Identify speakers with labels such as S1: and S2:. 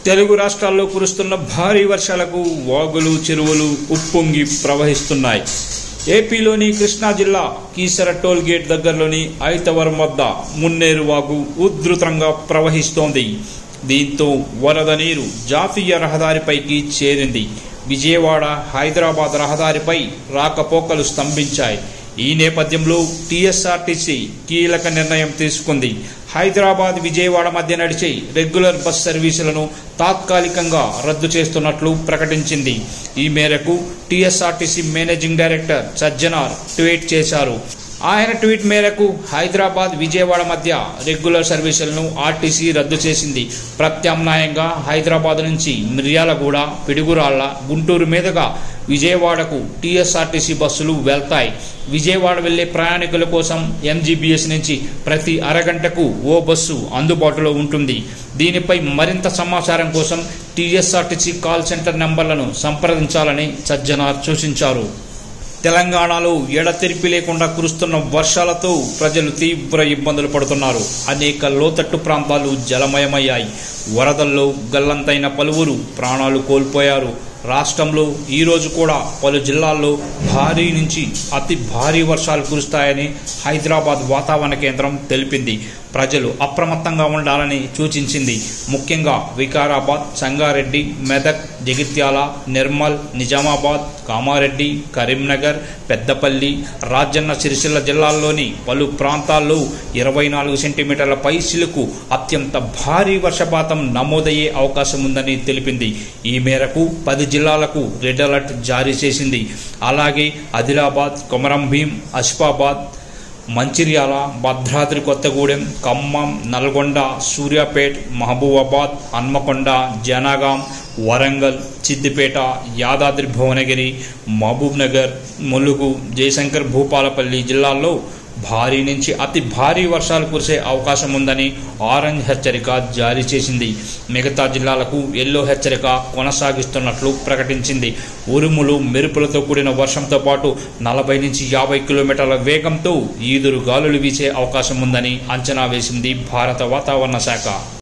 S1: తెలుగు రాష్ట్రాల్లో కురుస్తున్న భారీ వర్షాలకు వాగులు చెరువులు ఉప్పొంగి ప్రవహిస్తున్నాయి ఏపీలోని కృష్ణా జిల్లా కీసర టోల్ గేట్ దగ్గరలోని ఐతవరం వద్ద మున్నేరు వాగు ఉధృతంగా ప్రవహిస్తోంది దీంతో వరద నీరు జాతీయ రహదారిపైకి చేరింది విజయవాడ హైదరాబాద్ రహదారిపై రాకపోకలు స్తంభించాయి ఈ నేపథ్యంలో టీఎస్ఆర్టీసీ కీలక నిర్ణయం తీసుకుంది హైదరాబాద్ విజయవాడ మధ్య నడిచే రెగ్యులర్ బస్ సర్వీసులను తాత్కాలికంగా రద్దు చేస్తున్నట్లు ప్రకటించింది ఈ మేరకు TSRTC managing director Sajjanar tweet చేశారు ఆయన ట్వీట్ మేరకు హైదరాబాద్ విజయవాడ మధ్య రెగ్యులర్ సర్వీసులను ఆర్టీసీ రద్దు చేసింది ప్రత్యామ్నాయంగా హైదరాబాద్ నుంచి మిర్యాలగూడ పిడుగురాళ్ల గుంటూరు మీదుగా విజయవాడకు టీఎస్ఆర్టీసీ బస్సులు వెళ్తాయి విజయవాడ వెళ్లే ప్రయాణికుల కోసం ఎంజీబీఎస్ నుంచి ప్రతి అరగంటకు ఓ బస్సు అందుబాటులో ఉంటుంది దీనిపై మరింత సమాచారం కోసం టీఎస్ఆర్టీసీ కాల్ సెంటర్ నంబర్లను సంప్రదించాలని సజ్జనార్ సూచించారు తెలంగాణలో ఎడతెరిపి లేకుండా కురుస్తున్న వర్షాలతో ప్రజలు తీవ్ర ఇబ్బందులు పడుతున్నారు అనేక లోతట్టు ప్రాంతాలు జలమయమయ్యాయి వరదల్లో గల్లంతైన పలువురు ప్రాణాలు కోల్పోయారు రాష్ట్రంలో ఈరోజు కూడా పలు జిల్లాల్లో భారీ నుంచి అతి భారీ వర్షాలు కురుస్తాయని హైదరాబాద్ వాతావరణ కేంద్రం తెలిపింది ప్రజలు అప్రమత్తంగా ఉండాలని సూచించింది ముఖ్యంగా వికారాబాద్ సంగారెడ్డి మెదక్ జగిత్యాల నిర్మల్ నిజామాబాద్ కామారెడ్డి కరీంనగర్ పెద్దపల్లి రాజన్న సిరిసిల్ల జిల్లాల్లోని పలు ప్రాంతాల్లో ఇరవై నాలుగు సెంటీమీటర్ల పై సిలుకు అత్యంత భారీ వర్షపాతం నమోదయ్యే అవకాశం ఉందని తెలిపింది ఈ మేరకు పది జిల్లాలకు రెడ్ అలర్ట్ జారీ చేసింది అలాగే ఆదిలాబాద్ కొమరం భీం అసిఫాబాద్ మంచిర్యాల భద్రాద్రి కొత్తగూడెం ఖమ్మం నల్గొండ సూర్యాపేట్ మహబూబాబాద్ హన్మకొండ జనగాం వరంగల్ సిద్దిపేట యాదాద్రి భువనగిరి మహబూబ్ నగర్ ములుగు జయశంకర్ భూపాలపల్లి జిల్లాల్లో భారీ నుంచి అతి భారీ వర్షాలు కురిసే అవకాశం ఉందని ఆరెంజ్ హెచ్చరిక జారీ చేసింది మిగతా జిల్లాలకు ఎల్లో హెచ్చరిక కొనసాగిస్తున్నట్లు ప్రకటించింది ఉరుములు మెరుపులతో కూడిన వర్షంతో పాటు నలభై నుంచి యాభై కిలోమీటర్ల వేగంతో ఈదురు గాలులు వీచే అవకాశం ఉందని అంచనా వేసింది భారత వాతావరణ శాఖ